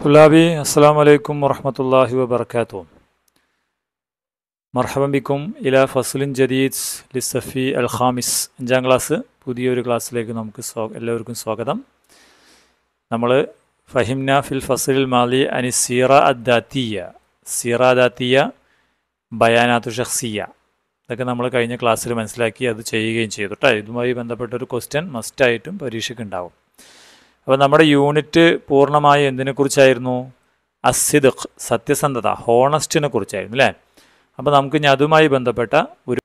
طلابي السلام عليكم ورحمة الله وبركاته مرحبا بكم إلى فصل جديد للصفي الخامس അഞ്ചാം ക്ലാസ് പുതിയൊരു ക്ലാസ്സിലേക്ക് നമുക്ക് സ്വാ എല്ലാവർക്കും സ്വാഗതം നമ്മൾ ഫഹിംന ഫിൽ ഫസലിൽ മാലി അനി സീറ അദ്ദാത്തിയ സീറ അദാത്തിയ ബയാനാത്തു ഷഖ്സിയ ഇതൊക്കെ നമ്മൾ കഴിഞ്ഞ ക്ലാസ്സിൽ മനസ്സിലാക്കി അത് ചെയ്യുകയും ചെയ്തു കേട്ടോ ഇതുമായി ബന്ധപ്പെട്ട ഒരു ക്വസ്റ്റ്യൻ മസ്റ്റായിട്ടും പരീക്ഷയ്ക്ക് ഉണ്ടാവും അപ്പോൾ നമ്മുടെ യൂണിറ്റ് പൂർണ്ണമായി എന്തിനെക്കുറിച്ചായിരുന്നു അസിദഖ് സത്യസന്ധത ഹോണസ്റ്റിനെ കുറിച്ചായിരുന്നു അല്ലേ അപ്പോൾ നമുക്ക് ഇനി അതുമായി ബന്ധപ്പെട്ട ഒരു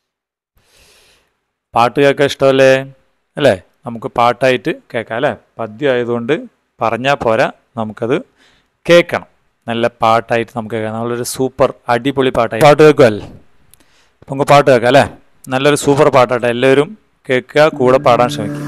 പാട്ട് കേൾക്കാൻ ഇഷ്ടമല്ലേ അല്ലേ നമുക്ക് പാട്ടായിട്ട് കേൾക്കാം അല്ലേ പദ്യം ആയതുകൊണ്ട് പറഞ്ഞാൽ പോരാ നമുക്കത് കേൾക്കണം നല്ല പാട്ടായിട്ട് നമുക്ക് കേൾക്കാം നല്ലൊരു സൂപ്പർ അടിപൊളി പാട്ടായി പാട്ട് കേൾക്കുമല്ലേ അപ്പോൾ നമുക്ക് പാട്ട് കേൾക്കാം അല്ലേ നല്ലൊരു സൂപ്പർ പാട്ടാട്ടെ എല്ലാവരും കേൾക്കുക കൂടെ പാടാൻ ശ്രമിക്കുക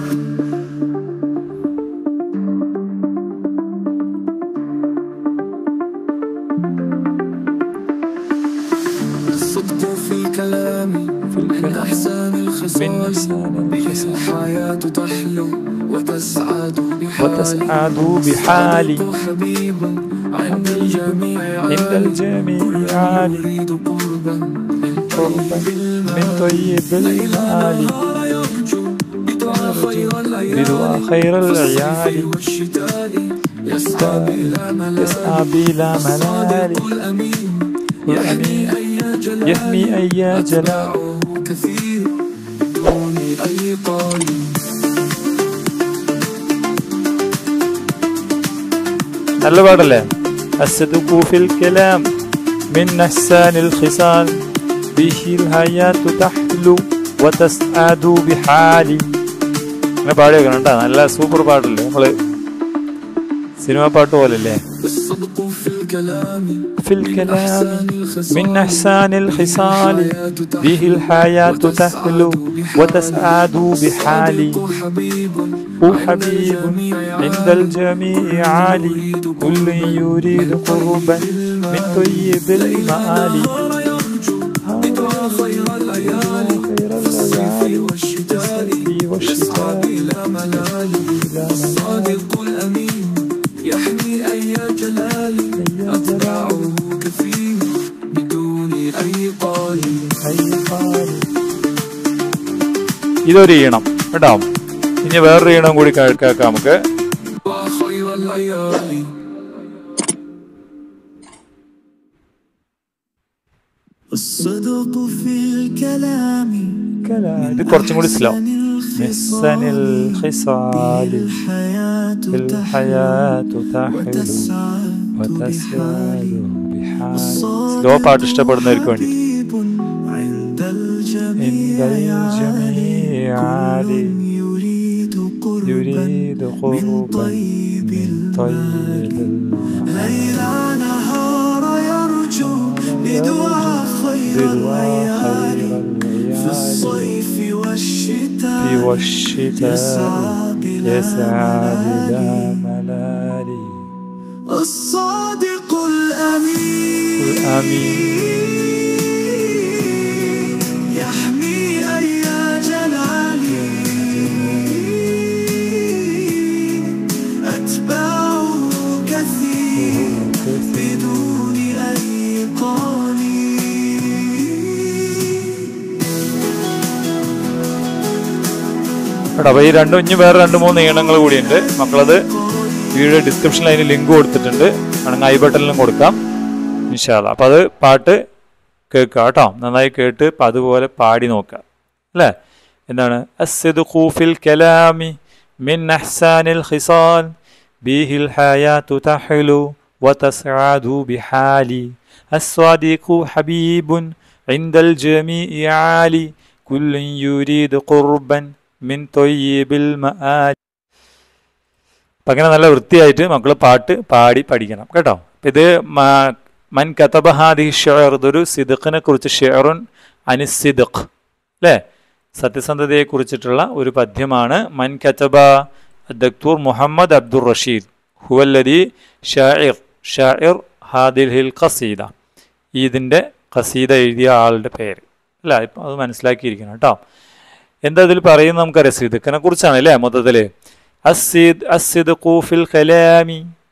الصدق في الكلام في الكلام. من أحسن الخصال من أحسن به الخصال. الحياة تحلو وتسعد بحالي وتسعد بحالي الصادق حبيب عند الجميع عند الجميع عالي يريد قربا من قربا طيب من طيب المال لا يرجو بدعاء خير بدعاء العيال خير في الصيف العيال والشتاء يسعى بلا ملال يسعى بلا ملال الصادق الأمين الأمين يحمي أي جلال يحمي أي جلال أتباعه كثير دون أي قال നല്ല പാടല്ലേ الصدق في الكلام من أحسن الخصال به الحياة تحلو وتسعد بحالي അങ്ങനെ പാടി വെക്കണം കേട്ടോ നല്ല സൂപ്പർ പാട്ടല്ലേ നമ്മള് സിനിമ പാട്ട് പോലല്ലേ الصدق في الكلام في الكلام الخصال من أحسن الخصال به الحياة تحلو وتسعد بحالي الصادق حبيب حبيب عند الجميع عالي كل يريد قربا من طيب المآل لا يرجو بدعاء خير العيال خير في الصيف العيال والشتاء والشتاء يسعى بلا ملال الصادق الأمين يحمي أي جلال أتباعه كثير بدون أي قال أي قال ഇതൊരു ഈണം കേട്ടോ ഇനി വേറൊരു ഈണം കൂടി കേൾക്കാം നമുക്ക് وخير العيال الصدق في الكلام ഇത് കുറച്ചും കൂടി സ്ലോ أحسن محسن الخصال الحياة الحياة تحلو وتسعد وتسعد بحال الصادق സ്ലോ പാട്ട് ഇഷ്ടപ്പെടുന്നവർക്ക് വേണ്ടി حبيب عند عند الجميع الجميع عالي كل يريد قربا يريد قربا طيب من طيب الماء ليل نهار يرجو بدعاء خير بدعاء العيال خير في العيال الصيف والشتاء في والشتاء يسعى بلا يسعى بلا ملال. ملال الصادق الأمين الأمين يحمي أي جلال أتباعه كثير بدون أي قال എടാ അപ്പോൾ ഈ രണ്ടും ഇനി വേറെ രണ്ട് മൂന്ന് ഈണങ്ങൾ കൂടിയുണ്ട് മക്കളത് വീഡിയോ ഡിസ്ക്രിപ്ഷനിൽ അതിന് ലിങ്ക് കൊടുത്തിട്ടുണ്ട് വേണമെങ്കിൽ ഐ ബട്ടണിലും കൊടുക്കാം ഇൻഷാല്ല അപ്പം അത് പാട്ട് കേൾക്കുക കേട്ടോ നന്നായി കേട്ട് അപ്പം അതുപോലെ പാടി നോക്കുക അല്ലേ എന്താണ് അസ്സദ്ഖു ഫിൽ കലാമി മിൻ അഹ്സാനിൽ ഖിസാൽ ബിഹിൽ ഹയാത്തു തഹ്ലു വതസ്അദു ബിഹാലി الصادق حبيب عند الجميع عالي كل يريد قربا من طيب المآل അപ്പം അങ്ങനെ നല്ല വൃത്തിയായിട്ട് മക്കൾ പാട്ട് പാടി പഠിക്കണം കേട്ടോ അപ്പം ഇത് മ- മൻ കതബഹാദി ഷെയർ ഇതൊരു സിദഖിനെ കുറിച്ച് ഷെയറുൻ അനിസിദഖ് അല്ലേ സത്യസന്ധതയെ കുറിച്ചിട്ടുള്ള ഒരു പദ്യമാണ് മൻ കതബ ദക്തൂർ മുഹമ്മദ് അബ്ദുർ റഷീദ് ഹുവല്ലദി ഷാഇർ ഷാഇർ ഹാദിൽ ഹിൽ ഖസീദ ഇതിൻ്റെ ഖസീദ എഴുതിയ ആളുടെ പേര് അല്ല ഇപ്പം അത് മനസ്സിലാക്കിയിരിക്കണം കേട്ടോ എന്താ ഇതിൽ പറയുന്നത് നമുക്കറിയാം സിദുക്കിനെ കുറിച്ചാണ് അല്ലേ മൊത്തത്തിൽ അസ്സിദ് അസ്സിദ്ഖു ഫിൽ കലാമി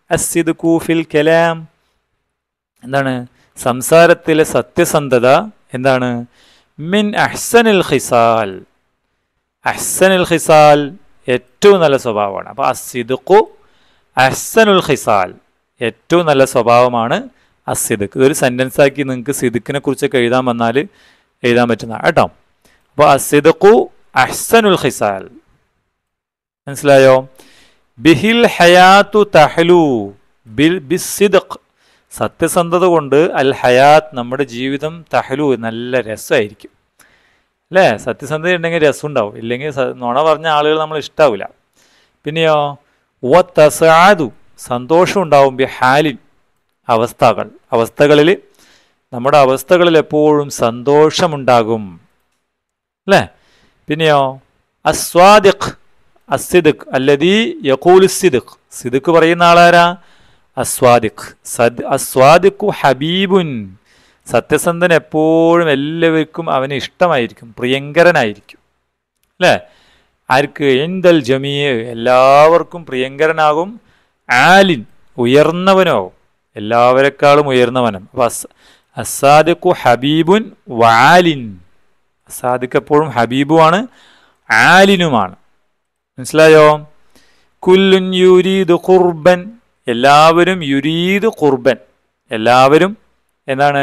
അസിദ്ഖു ഫിൽ കലാം എന്താണ് സംസാരത്തിലെ സത്യസന്ധത എന്താണ് മിൻ അഹ്സനിൽ ഖിസാൽ അഹ്സനുൽ ഖിസാൽ ഏറ്റവും നല്ല സ്വഭാവമാണ് അപ്പോൾ അസിദുഖു അഹ്സനുൽ ഖിസാൽ ഏറ്റവും നല്ല സ്വഭാവമാണ് അസിദുക്ക് ഇതൊരു സെൻറ്റൻസ് ആക്കി നിങ്ങൾക്ക് സിദുക്കിനെ കുറിച്ചൊക്കെ എഴുതാൻ വന്നാൽ എഴുതാൻ പറ്റുന്ന കേട്ടോ അപ്പോൾ അസിദുഖു അഹ്സനുൽ ഖിസാൽ മനസ്സിലായോ ബിഹിൽ ഹയാത്തു തഹലു ബിൽ ബിസിദഖ് സത്യസന്ധത കൊണ്ട് അൽ ഹയാത്ത് നമ്മുടെ ജീവിതം തഹലു നല്ല രസമായിരിക്കും അല്ലേ സത്യസന്ധത ഉണ്ടെങ്കിൽ രസം ഉണ്ടാവും ഇല്ലെങ്കിൽ സ- നുണ പറഞ്ഞ ആളുകൾ നമ്മൾ ഇഷ്ടാവില്ല പിന്നെയോ വ തസാദു സന്തോഷം ഉണ്ടാവും ബി ഹാലിൻ അവസ്ഥകൾ അവസ്ഥകളിൽ നമ്മുടെ അവസ്ഥകളിൽ എപ്പോഴും സന്തോഷമുണ്ടാകും അല്ലേ പിന്നെയോ അസ്വാദിഖ് അസിദുഖ് അല്ലതീ യഖൂലു സിദുഖ് സിദുഖ് പറയുന്ന ആളാരാ അസ്വാദിഖ് സദ് അസ്വാദിഖു ഹബീബുൻ സത്യസന്ധൻ എപ്പോഴും എല്ലാവർക്കും അവന് ഇഷ്ടമായിരിക്കും പ്രിയങ്കരനായിരിക്കും അല്ലേ ആർക്ക് എന്തൽ ജമീ എല്ലാവർക്കും പ്രിയങ്കരനാകും ആലിൻ ഉയർന്നവനാവും എല്ലാവരെക്കാളും ഉയർന്നവനും അപ്പൊ അസ് അസാദിഖു ഹബീബുൻ വാലിൻ അസാദിഖ് എപ്പോഴും ഹബീബുമാണ് ആലിനുമാണ് മനസ്സിലായോ കുല്ലുൻ യുരീദ് ഖുർബൻ എല്ലാവരും യുരീദ് ഖുർബൻ എല്ലാവരും എന്താണ്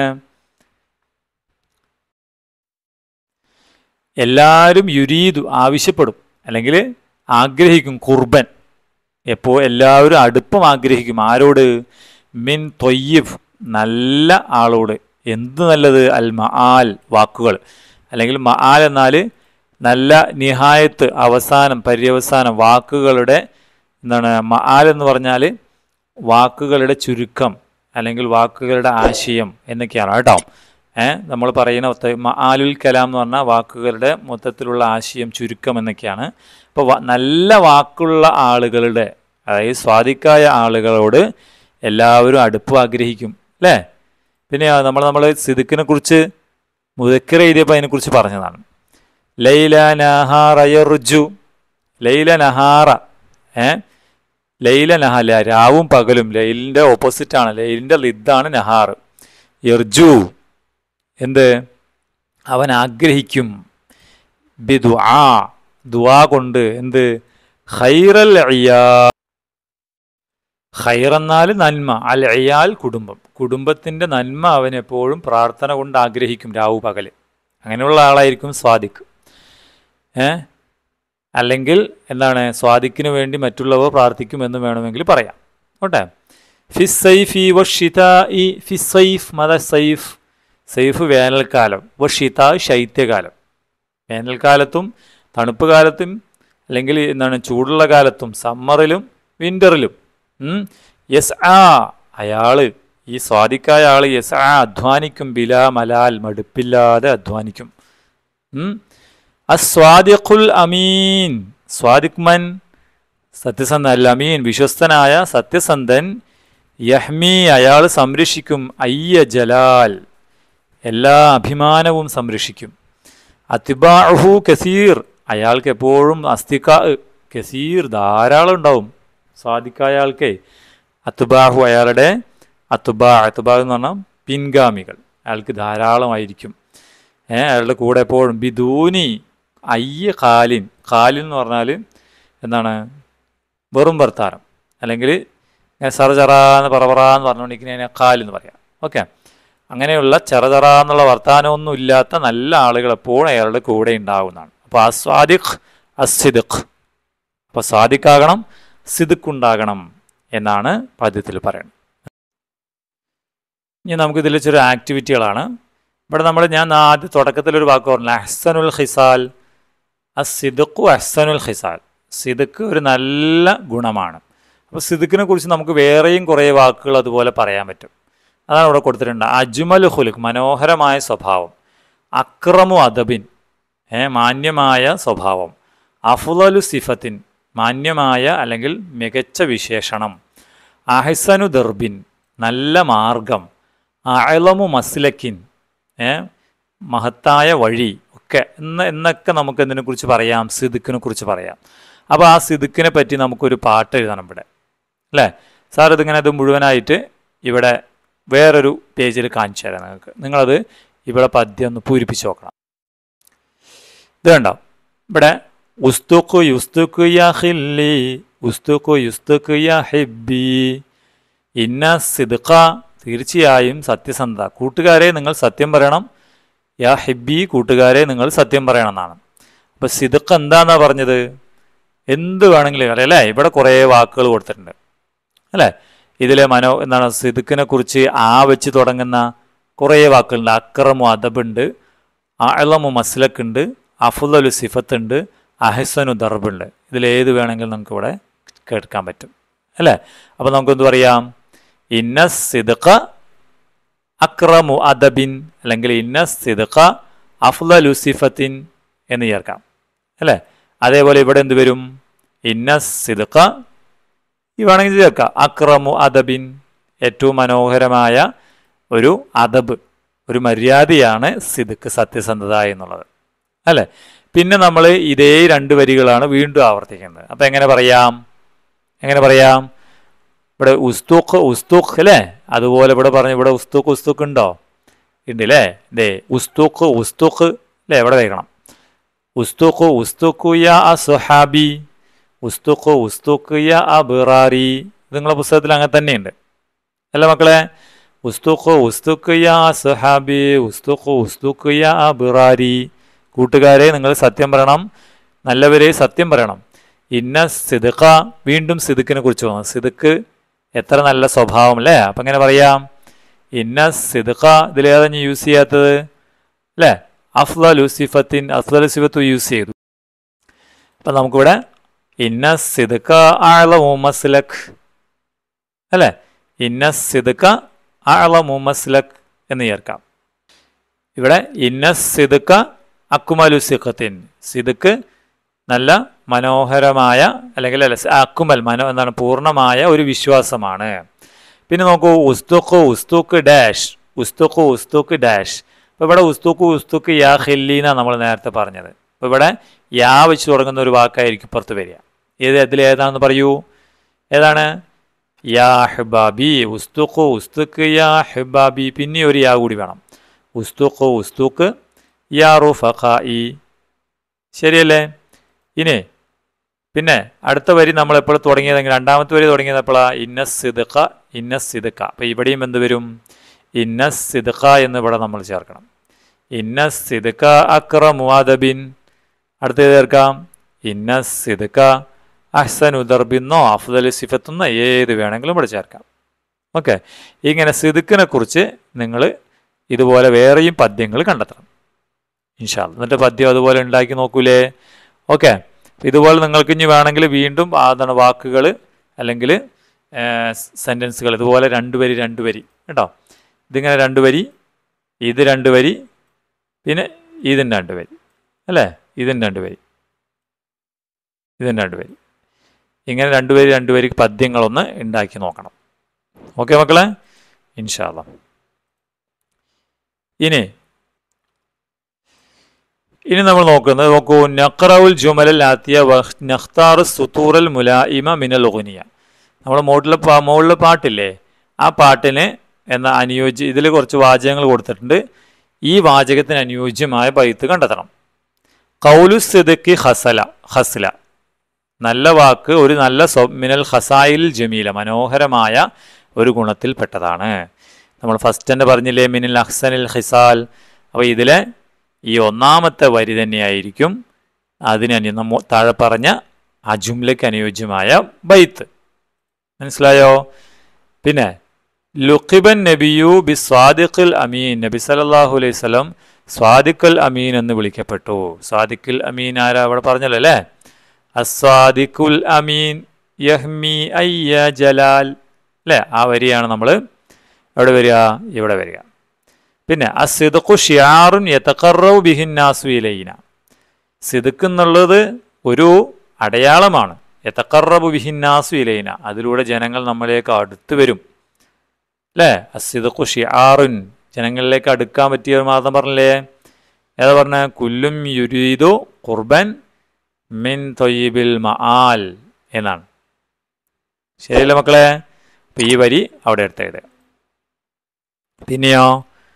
എല്ലാവരും യുരീദു ആവശ്യപ്പെടും അല്ലെങ്കിൽ ആഗ്രഹിക്കും ഖുർബൻ എപ്പോൾ എല്ലാവരും അടുപ്പം ആഗ്രഹിക്കും ആരോട് മിൻ തൊയ്യഫ് നല്ല ആളോട് എന്ത് നല്ലത് അൽ മആൽ വാക്കുകൾ അല്ലെങ്കിൽ മആൽ എന്നാൽ നല്ല നിഹായത്ത് അവസാനം പര്യവസാനം വാക്കുകളുടെ എന്താണ് മആൽ എന്ന് പറഞ്ഞാൽ വാക്കുകളുടെ ചുരുക്കം അല്ലെങ്കിൽ വാക്കുകളുടെ ആശയം എന്നൊക്കെയാണ് കേട്ടോ ഏഹ് നമ്മൾ പറയുന്ന ഒത്ത- മആലുൽ കലാം എന്ന് പറഞ്ഞാൽ വാക്കുകളുടെ മൊത്തത്തിലുള്ള ആശയം ചുരുക്കം എന്നൊക്കെയാണ് അപ്പോൾ നല്ല വാക്കുള്ള ആളുകളുടെ അതായത് സ്വാധിക്കായ ആളുകളോട് എല്ലാവരും അടുപ്പം ആഗ്രഹിക്കും അല്ലേ പിന്നെ നമ്മൾ നമ്മൾ സിദുക്കിനെ കുറിച്ച് മുതക്കർ എഴുതിയപ്പോൾ അതിനെക്കുറിച്ച് പറഞ്ഞതാണ് ലൈല നഹാറ യർജു ലൈല നഹാറ ഏ ലൈല നഹല രാവും പകലും ലൈലിൻ്റെ ഓപ്പോസിറ്റാണ് ലൈലിൻ്റെ ലിദ്ദാണ് നഹാർ യർജു എന്ത് അവൻ ആഗ്രഹിക്കും ബി ദുആ ദുആ കൊണ്ട് എന്ത് ഖൈറൽ അയ്യാ ഖൈർ എന്നാൽ നന്മ അൽ അയ്യാൽ കുടുംബം കുടുംബത്തിൻ്റെ നന്മ അവൻ എപ്പോഴും പ്രാർത്ഥന കൊണ്ട് ആഗ്രഹിക്കും രാവു പകല് അങ്ങനെയുള്ള ആളായിരിക്കും സ്വാദിഖ് ഏ അല്ലെങ്കിൽ എന്താണ് സ്വാദിക്കിന് വേണ്ടി മറ്റുള്ളവർ പ്രാർത്ഥിക്കുമെന്ന് വേണമെങ്കിൽ പറയാം ഓട്ടെ ഫിസൈഫി വഷിതായി ഫിസൈഫ് മത സൈഫ് സൈഫ് വേനൽക്കാലം വഷിത ശൈത്യകാലം വേനൽക്കാലത്തും തണുപ്പ് കാലത്തും അല്ലെങ്കിൽ എന്താണ് ചൂടുള്ള കാലത്തും സമ്മറിലും വിൻ്ററിലും യെസ് ആ അയാള് ഈ സ്വാദിക്കായ ആള് യെസ് ആ അധ്വാനിക്കും ബിലാ മലാൽ മടുപ്പില്ലാതെ അധ്വാനിക്കും ഉം. അസ്വാദിഖുൽ അമീൻ സ്വാദിഖ് മൻ സത്യസന്ധൻ അൽ അമീൻ വിശ്വസ്തനായ സത്യസന്ധൻ യഹ്മി അയാൾ സംരക്ഷിക്കും അയ്യ ജലാൽ എല്ലാ അഭിമാനവും സംരക്ഷിക്കും അത്തിബാഹു കസീർ അയാൾക്ക് എപ്പോഴും അസ്തിക കസീർ ധാരാളം ഉണ്ടാവും സ്വാദിക്കായ ആൾക്കേ അത്തുബാഹു അയാളുടെ അത്തുബാ അത്തുബാ എന്ന് പറഞ്ഞാൽ പിൻഗാമികൾ അയാൾക്ക് ധാരാളമായിരിക്കും ഏ അയാളുടെ കൂടെ എപ്പോഴും ബിദൂനി അയ്യ കാലിൻ കാലിൻ എന്ന് പറഞ്ഞാൽ എന്താണ് വെറും വർത്താനം അല്ലെങ്കിൽ ചെറ ചെറാന്ന് പറപറാന്ന് പറഞ്ഞുകൊണ്ടിരിക്കുന്നതിനെ കാലെന്ന് പറയാം ഓക്കെ അങ്ങനെയുള്ള ചെറചറ എന്നുള്ള വർത്താനമൊന്നും ഇല്ലാത്ത നല്ല ആളുകൾ എപ്പോഴും അയാളുടെ കൂടെ ഉണ്ടാകുന്നതാണ് അപ്പോൾ അസ്വാദിഖ് അസിദിഖ് അപ്പോൾ സ്വാദിഖാകണം സിദിഖ് ഉണ്ടാകണം എന്നാണ് പദ്യത്തിൽ പറയുന്നത് ഇനി നമുക്ക് ഇതിൽ ചെറിയ ആക്ടിവിറ്റികളാണ് ഇവിടെ നമ്മൾ ഞാൻ ആദ്യ തുടക്കത്തിലൊരു വാക്ക് പറഞ്ഞു അഹ്സനുൽ ഖിസാൽ അസിദുഖു അഹ്സനുൽ ഖിസാൽ സിദുക്ക് ഒരു നല്ല ഗുണമാണ് അപ്പോൾ സിദുക്കിനെ കുറിച്ച് നമുക്ക് വേറെയും കുറേ വാക്കുകൾ അതുപോലെ പറയാൻ പറ്റും അതാണ് ഇവിടെ കൊടുത്തിട്ടുണ്ട് അജ്മൽ ഹുലുഖ് മനോഹരമായ സ്വഭാവം അക്രമു അദബിൻ ഏ മാന്യമായ സ്വഭാവം അഫുലു സിഫത്തിൻ മാന്യമായ അല്ലെങ്കിൽ മികച്ച വിശേഷണം അഹ്സനു ദർബിൻ നല്ല മാർഗം അയലമു മസ്ലക്കിൻ ഏ മഹത്തായ വഴി ഒക്കെ എന്ന് എന്നൊക്കെ നമുക്ക് ഇതിനെക്കുറിച്ച് പറയാം സിദുക്കിനെ കുറിച്ച് പറയാം അപ്പോൾ ആ സിദുക്കിനെ പറ്റി നമുക്കൊരു പാട്ട് എഴുതണം ഇവിടെ അല്ലേ സാർ ഇതിങ്ങനെ ഇത് മുഴുവനായിട്ട് ഇവിടെ വേറൊരു പേജിൽ കാണിച്ചു തരാം നിങ്ങൾക്ക് നിങ്ങളത് ഇവിടെ പദ്യം ഒന്ന് പൂരിപ്പിച്ച് നോക്കണം ഇത് കണ്ടോ ഇവിടെ ഉസ്തുഖു യുസ്തുഖു യാ ഹില്ലി ഉസ്തുഖു യുസ്തുഖു യാ ഹിബ്ബി ഇന്ന സിദ്ഖ തീർച്ചയായും സത്യസന്ധത കൂട്ടുകാരെ നിങ്ങൾ സത്യം പറയണം യാ ഹിബ്ബി കൂട്ടുകാരെ നിങ്ങൾ സത്യം പറയണം എന്നാണ് അപ്പൊ സിദ്ഖ് എന്താന്നാ പറഞ്ഞത് എന്ത് വേണമെങ്കിലും പറയാം അല്ലേ ഇവിടെ കുറേ വാക്കുകൾ കൊടുത്തിട്ടുണ്ട് അല്ലേ ഇതിലെ മനോ എന്താണ് സിദ്ക്കിനെ കുറിച്ച് ആ വെച്ച് തുടങ്ങുന്ന കുറേ വാക്കുകളുണ്ട് അക്രമു അദബുണ്ട് അളമു മസ്ലക്ക് ഉണ്ട് അഫുദലു സിഫത്ത് ഉണ്ട് അഹസനു ദർബുണ്ട് ഇതിലേത് വേണമെങ്കിലും നമുക്ക് ഇവിടെ കേൾക്കാൻ പറ്റും അല്ലേ അപ്പോൾ നമുക്ക് എന്ത് പറയാം ഇന്ന സിദ്ഖ അക്രമു അദബിൻ അല്ലെങ്കിൽ ഇന്ന സിദ്ഖ അഫ്ലലു സിഫത്തിൻ എന്ന് ചേർക്കാം അല്ലേ അതേപോലെ ഇവിടെ എന്ത് വരും ഇന്ന സിദ്ഖ ഈ വേണമെങ്കിൽ ചേർക്കാം അക്രമു അദബിൻ ഏറ്റവും മനോഹരമായ ഒരു അദബ് ഒരു മര്യാദയാണ് സിദ്ക്ക് സത്യസന്ധത എന്നുള്ളത് അല്ലേ പിന്നെ നമ്മൾ ഇതേ രണ്ട് വരികളാണ് വീണ്ടും ആവർത്തിക്കുന്നത് അപ്പം എങ്ങനെ പറയാം എങ്ങനെ പറയാം ഇവിടെ ഉസ്തുഖ് ഉസ്തുഖ് അല്ലേ അതുപോലെ ഇവിടെ പറഞ്ഞു ഇവിടെ ഉസ്തുഖ് ഉസ്തുഖ് ഉണ്ടോ ഉണ്ട് അല്ലേ ദേ ഉസ്തുഖ് ഉസ്തുഖ് അല്ലേ ഇവിടെ വയ്ക്കണം ഉസ്തുഖ് ഉസ്തുഖു യാ അസുഹാബി ഉസ്തുഖ് ഉസ്തുഖ് യാ അബിറാരി ഇത് നിങ്ങളെ പുസ്തകത്തിൽ അങ്ങനെ തന്നെയുണ്ട് അല്ല മക്കളെ ഉസ്തുഖ് ഉസ്തുഖ് യാ അസുഹാബി ഉസ്തുഖ് ഉസ്തുഖ് യാ അബിറാരി കൂട്ടുകാരെ നിങ്ങൾ സത്യം പറയണം നല്ലവരെ സത്യം പറയണം ഇന്ന സിദുഖ വീണ്ടും സിദുക്കിനെ കുറിച്ച് പോകുന്നു സിദുക്ക് എത്ര നല്ല സ്വഭാവം അല്ലേ അപ്പം എങ്ങനെ പറയാം ഇന്ന സിദുഖ ഇതിലേതാ ഞാൻ യൂസ് ചെയ്യാത്തത് അല്ലേ അഫ്ലലു സിഫത്തിൻ അഫ്ലലു സിഫത്ത് യൂസ് ചെയ്തു അപ്പം നമുക്കിവിടെ ഇന്ന സിദുഖ ആളമു മസ്ലക് അല്ലേ ഇന്ന സിദുഖ ആളമു മസ്ലക് എന്ന് ചേർക്കാം ഇവിടെ ഇന്ന സിദുഖ അക്കുമലു സിഖത്തിൻ സിദുക്ക് നല്ല മനോഹരമായ അല്ലെങ്കിൽ അല്ല അക്കുമൽ മനോ എന്താണ് പൂർണ്ണമായ ഒരു വിശ്വാസമാണ് പിന്നെ നോക്കൂ ഉസ്തുഖ് ഉസ്തുഖ് ഡാഷ് ഉസ്തുഖ് ഉസ്തുഖ് ഡാഷ് അപ്പോൾ ഇവിടെ ഉസ്തുഖ് ഉസ്തുഖ് യാ ഹില്ലീന നമ്മൾ നേരത്തെ പറഞ്ഞത് അപ്പോൾ ഇവിടെ യാ വെച്ച് തുടങ്ങുന്ന ഒരു വാക്കായിരിക്കും പുറത്ത് വരിക ഏത് അതിൽ ഏതാണെന്ന് പറയൂ ഏതാണ് യാ ഹിബാബി ഉസ്തുഖ് ഉസ്തുഖ് യാ ഹിബാബി പിന്നെ ഒരു യാ കൂടി വേണം ഉസ്തുഖ് ഉസ്തുഖ് യാ റുഫഖായി ശരിയല്ലേ ഇനി പിന്നെ അടുത്ത വരി നമ്മൾ എപ്പോൾ തുടങ്ങിയതെങ്കിൽ രണ്ടാമത്തെ വരി തുടങ്ങിയത് എപ്പോഴാ ഇന്ന സിദുഖ ഇന്ന സിദുഖ അപ്പം ഇവിടെയും എന്ത് വരും ഇന്ന സിദുഖ എന്ന് ഇവിടെ നമ്മൾ ചേർക്കണം ഇന്ന സിദുഖ അക്ര മുവാദബിൻ അടുത്തത് ചേർക്കാം ഇന്ന സിദുഖ അഹ്സൻ ഉദർബിന്നോ അഫ്ദൽ സിഫത്തുന്നോ ഏത് വേണമെങ്കിലും ഇവിടെ ചേർക്കാം ഓക്കെ ഇങ്ങനെ സിദുക്കിനെ കുറിച്ച് നിങ്ങൾ ഇതുപോലെ വേറെയും പദ്യങ്ങൾ കണ്ടെത്തണം ഇൻഷാല് എന്നിട്ട് പദ്യം അതുപോലെ ഉണ്ടാക്കി നോക്കൂലേ ഓക്കെ ഇതുപോലെ നിങ്ങൾക്ക് ഇനി വേണമെങ്കിൽ വീണ്ടും അതാണ് വാക്കുകൾ അല്ലെങ്കിൽ സെൻറ്റൻസുകൾ ഇതുപോലെ രണ്ട് വരി രണ്ട് വരി കേട്ടോ ഇതിങ്ങനെ രണ്ട് വരി ഇത് രണ്ട് വരി പിന്നെ ഇതിന് രണ്ട് വരി അല്ലേ ഇതിന് രണ്ട് വരി ഇതിന് രണ്ട് വരി ഇങ്ങനെ രണ്ട് വരി രണ്ട് വരി പദ്യങ്ങളൊന്ന് ഉണ്ടാക്കി നോക്കണം ഓക്കെ മക്കളെ ഇൻഷാല്ല ഇനി ഇനി നമ്മൾ നോക്കുന്നത് നോക്കൂ നഖറവുൽ ജുമലൽ ആത്തിയ നഖ്താർ സുത്തൂറൽ മുലായിമ മിനൽ ഉഗനിയ നമ്മൾ മോട്ടിലെ പാ മുകളിലെ പാട്ടില്ലേ ആ പാട്ടിന് എന്ന അനുയോജ്യ ഇതിൽ കുറച്ച് വാചകങ്ങൾ കൊടുത്തിട്ടുണ്ട് ഈ വാചകത്തിന് അനുയോജ്യമായ ബൈത്ത് കണ്ടെത്തണം കൗലു സിദക്കി ഹസല ഹസ്ല നല്ല വാക്ക് ഒരു നല്ല സ്വ മിനൽ ഹസായിൽ ജമീല മനോഹരമായ ഒരു ഗുണത്തിൽപ്പെട്ടതാണ് നമ്മൾ ഫസ്റ്റ് തന്നെ പറഞ്ഞില്ലേ മിനിൽ അഹ്സനിൽ ഹിസാൽ അപ്പോൾ ഇതിലെ ഈ ഒന്നാമത്തെ വരി തന്നെയായിരിക്കും അതിന് അനു നമ്മ താഴെ പറഞ്ഞ ആ ജുംലയ്ക്ക് അനുയോജ്യമായ ബൈത്ത് മനസ്സിലായോ പിന്നെ ലുഖിബൻ നബിയു ബി സ്വാദിഖുൽ അമീൻ നബി സല്ലല്ലാഹു അലൈഹി സ്വലം സ്വാദിഖുൽ അമീൻ എന്ന് വിളിക്കപ്പെട്ടു സ്വാദിഖുൽ അമീൻ ആരാ അവിടെ പറഞ്ഞല്ലോ അല്ലേ അസ്വാദിഖുൽ അമീൻ യഹ്മി അയ്യ ജലാൽ അല്ലേ ആ വരിയാണ് നമ്മൾ എവിടെ വരിക ഇവിടെ വരിക പിന്നെ അസിദഖു ഷിയാറുൻ യതഖറു ബിഹിന്നാസു ഇലൈന സിദുക്ക് എന്നുള്ളത് ഒരു അടയാളമാണ് യതഖറബു ബിഹിന്നാസു ഇലൈന അതിലൂടെ ജനങ്ങൾ നമ്മളിലേക്ക് അടുത്ത് വരും അല്ലേ അസിദഖു ഷിയാറുൻ ജനങ്ങളിലേക്ക് അടുക്കാൻ പറ്റിയ ഒരു മാതം പറഞ്ഞില്ലേ ഏതാ പറഞ്ഞ കുല്ലും യുരീദു ഖുർബൻ മിൻ തൊയ്യിബിൽ മആൽ എന്നാണ് ശരിയല്ലേ മക്കളെ അപ്പം ഈ വരി അവിടെ എടുത്ത് എഴുതുക പിന്നെയോ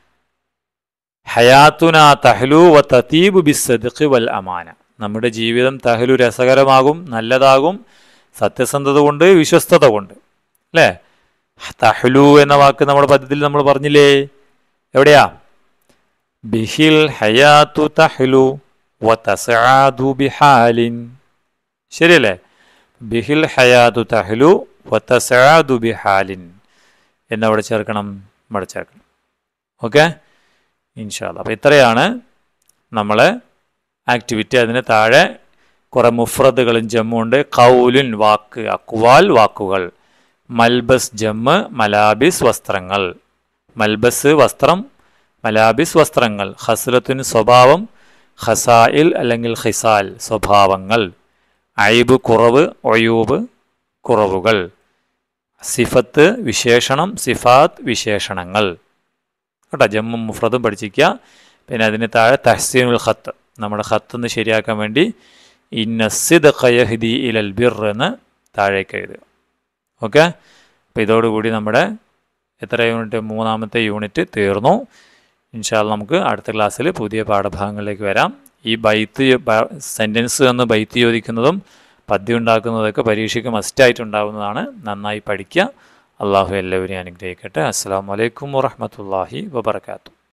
ഹയാത്തുന തഹ്ലു വ തതീബു ബിസ്സദ്ഖി വൽ അമാന നമ്മുടെ ജീവിതം തഹ്ലു രസകരമാകും നല്ലതാകും സത്യസന്ധത കൊണ്ട് വിശ്വസ്തത കൊണ്ട് അല്ലേ തഹ്ലു എന്ന വാക്ക് നമ്മുടെ പദ്യത്തിൽ നമ്മൾ പറഞ്ഞില്ലേ എവിടെയാ ബിഹിൽ ഹയാത്തു തഹ്ലു വ തസ്ആദു ബിഹാലിൻ ശരിയല്ലേ ബിഹിൽ ഹയാത്തു തഹ്ലു വ തസ്ആദു ബിഹാലിൻ എന്നവിടെ ചേർക്കണം ഇവിടെ ചേർക്കണം ഓക്കെ ഇൻഷാല്ല അപ്പോൾ ഇത്രയാണ് നമ്മൾ ആക്ടിവിറ്റി അതിന് താഴെ കുറേ മുഫ്രദുകളും ജമ്മുണ്ട് കൗലുൻ വാക്ക് അക്വാൽ വാക്കുകൾ മൽബസ് ജമ്മ് മലാബിസ് വസ്ത്രങ്ങൾ മൽബസ് വസ്ത്രം മലാബിസ് വസ്ത്രങ്ങൾ ഹസ്രത്തുൻ സ്വഭാവം ഖസായിൽ അല്ലെങ്കിൽ ഖിസാൽ സ്വഭാവങ്ങൾ ഐബ് കുറവ് ഒയൂബ് കുറവുകൾ സിഫത്ത് വിശേഷണം സിഫാത്ത് വിശേഷണങ്ങൾ കേട്ടോ ജമ്മും മുഫ്രദും പഠിച്ചിരിക്കുക പിന്നെ അതിന് താഴെ തഹ്സീനുൽ ഖത്ത് നമ്മുടെ ഖത്ത് ഒന്ന് ശരിയാക്കാൻ വേണ്ടി ഇന്നസിദ് ഖയഹ്ദി ഇലൽ ബിർ എന്ന് താഴേക്ക് എഴുതുക ഓക്കെ അപ്പോൾ ഇതോടുകൂടി നമ്മുടെ എത്ര യൂണിറ്റ് മൂന്നാമത്തെ യൂണിറ്റ് തീർന്നു ഇൻഷാല് നമുക്ക് അടുത്ത ക്ലാസ്സിൽ പുതിയ പാഠഭാഗങ്ങളിലേക്ക് വരാം ഈ ബൈത്ത് സെൻറ്റൻസ് എന്ന് ബൈത്ത് ചോദിക്കുന്നതും പദ്യം ഉണ്ടാക്കുന്നതൊക്കെ പരീക്ഷയ്ക്ക് മസ്റ്റായിട്ടുണ്ടാവുന്നതാണ് നന്നായി പഠിക്കുക അള്ളാഹു എല്ലാവരെയും അനുഗ്രഹിക്കട്ടെ അസ്സാം വലൈക്കും വറഹമത്തല്ലാഹി വബർക്കാത്തു